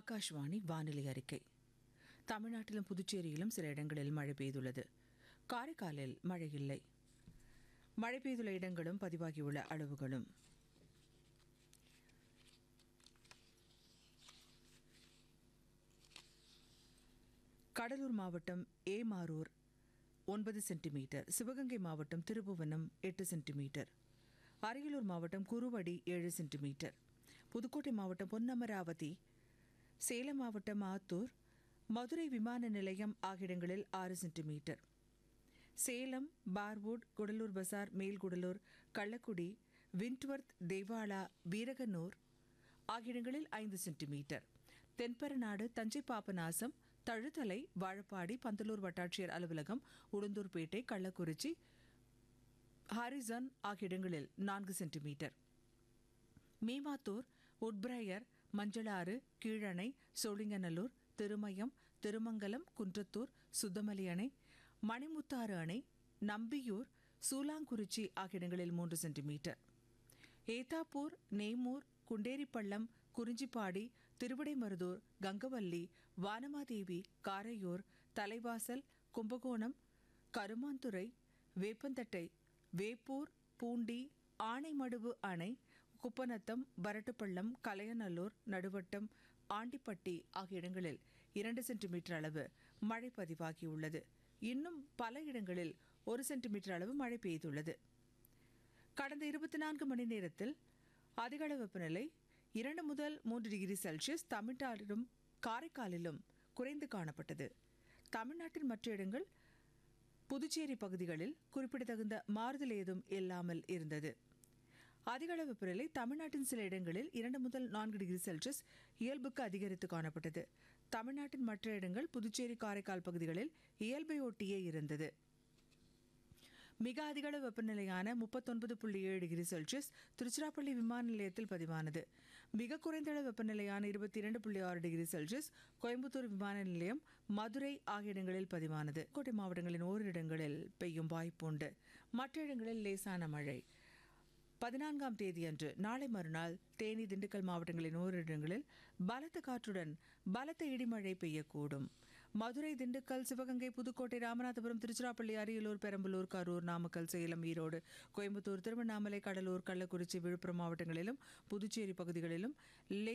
ஆகாஷ்வாணி வானிலை அறிக்கை தமிழ்நாட்டிலும் புதுச்சேரியிலும் சில இடங்களில் மழை பெய்துள்ளது காரைக்காலில் மழை இல்லை மழை பெய்துள்ள இடங்களும் பதிவாகியுள்ள அளவுகளும் கடலூர் மாவட்டம் ஏமாரூர் ஒன்பது சென்டிமீட்டர் சிவகங்கை மாவட்டம் திருபுவனம் எட்டு சென்டிமீட்டர் அரியலூர் மாவட்டம் குருவடி ஏழு சென்டிமீட்டர் புதுக்கோட்டை மாவட்டம் பொன்னமராவதி சேலம் மாவட்டம் ஆத்தூர் மதுரை விமான நிலையம் ஆகிய இடங்களில் ஆறு சென்டிமீட்டர் சேலம் பார்வுட் குடலூர் பசார் மேல்குடலூர் கள்ளக்குடி விண்ட்வர்த் தேவாலா வீரகனூர் ஆகிய இடங்களில் ஐந்து சென்டிமீட்டர் தென்பெருநாடு தஞ்சை பாபநாசம் தழுத்தலை வாழப்பாடி பந்தலூர் வட்டாட்சியர் அலுவலகம் உளுந்தூர்பேட்டை கள்ளக்குறிச்சி ஹாரிசன் ஆகிய இடங்களில் நான்கு சென்டிமீட்டர் மீமாத்தூர் உட்பிரையர் மஞ்சளாறு கீழணை சோழிங்கநல்லூர் திருமயம் திருமங்கலம் குன்றத்தூர் சுத்தமலி அணை மணிமுத்தாறு அணை நம்பியூர் சூலாங்குறிச்சி ஆகிய இடங்களில் மூன்று சென்டிமீட்டர் ஏத்தாப்பூர் நேமூர் குண்டேரிப்பள்ளம் குறிஞ்சிப்பாடி திருவிடைமருதூர் கங்கவல்லி வானமாதேவி காரையூர் தலைவாசல் கும்பகோணம் கருமாந்துறை வேப்பந்தட்டை வேப்பூர் பூண்டி ஆனைமடுவு அணை குப்பநத்தம் வரட்டுப்பள்ளம் கலையநல்லூர் நடுவட்டம் ஆண்டிப்பட்டி ஆகிய இடங்களில் இரண்டு சென்டிமீட்டர் அளவு மழை பதிவாகியுள்ளது இன்னும் பல இடங்களில் ஒரு சென்டிமீட்டர் அளவு மழை பெய்துள்ளது கடந்த இருபத்தி நான்கு மணி நேரத்தில் அதிகளவு வெப்பநிலை இரண்டு முதல் மூன்று டிகிரி செல்சியஸ் தமிழ்நாட்டிலும் காரைக்காலிலும் குறைந்து காணப்பட்டது தமிழ்நாட்டின் மற்ற இடங்கள் புதுச்சேரி பகுதிகளில் குறிப்பிடத்தகுந்த மாறுதல் ஏதும் இல்லாமல் இருந்தது அதிகளவு வெப்பநிலை தமிழ்நாட்டின் சில இடங்களில் இரண்டு முதல் நான்கு டிகிரி செல்சியஸ் இயல்புக்கு அதிகரித்து காணப்பட்டது தமிழ்நாட்டின் மற்ற இடங்கள் புதுச்சேரி காரைக்கால் பகுதிகளில் இயல்பை ஒட்டியே இருந்தது மிக அதிகளவு வெப்பநிலையான முப்பத்தொன்பது புள்ளி ஏழு டிகிரி செல்சியஸ் திருச்சிராப்பள்ளி விமான நிலையத்தில் பதிவானது மிக குறைந்த அளவு வெப்பநிலையான இருபத்தி இரண்டு புள்ளி ஆறு டிகிரி செல்சியஸ் கோயம்புத்தூர் விமான நிலையம் மதுரை ஆகிய இடங்களில் பதிவானது கோட்டை மாவட்டங்களின் ஓரிரு இடங்களில் பெய்யும் வாய்ப்புண்டு மற்ற இடங்களில் லேசான மழை பதினான்காம் தேதியன்று நாளை மறுநாள் தேனி திண்டுக்கல் மாவட்டங்களின் ஓரிரு இடங்களில் பலத்த காற்றுடன் பலத்த இடிமழை பெய்யக்கூடும் மதுரை திண்டுக்கல் சிவகங்கை புதுக்கோட்டை ராமநாதபுரம் திருச்சிராப்பள்ளி அரியலூர் பெரம்பலூர் கரூர் நாமக்கல் சேலம் ஈரோடு கோயம்புத்தூர் திருவண்ணாமலை கடலூர் கள்ளக்குறிச்சி விழுப்புரம் மாவட்டங்களிலும் புதுச்சேரி பகுதிகளிலும் லே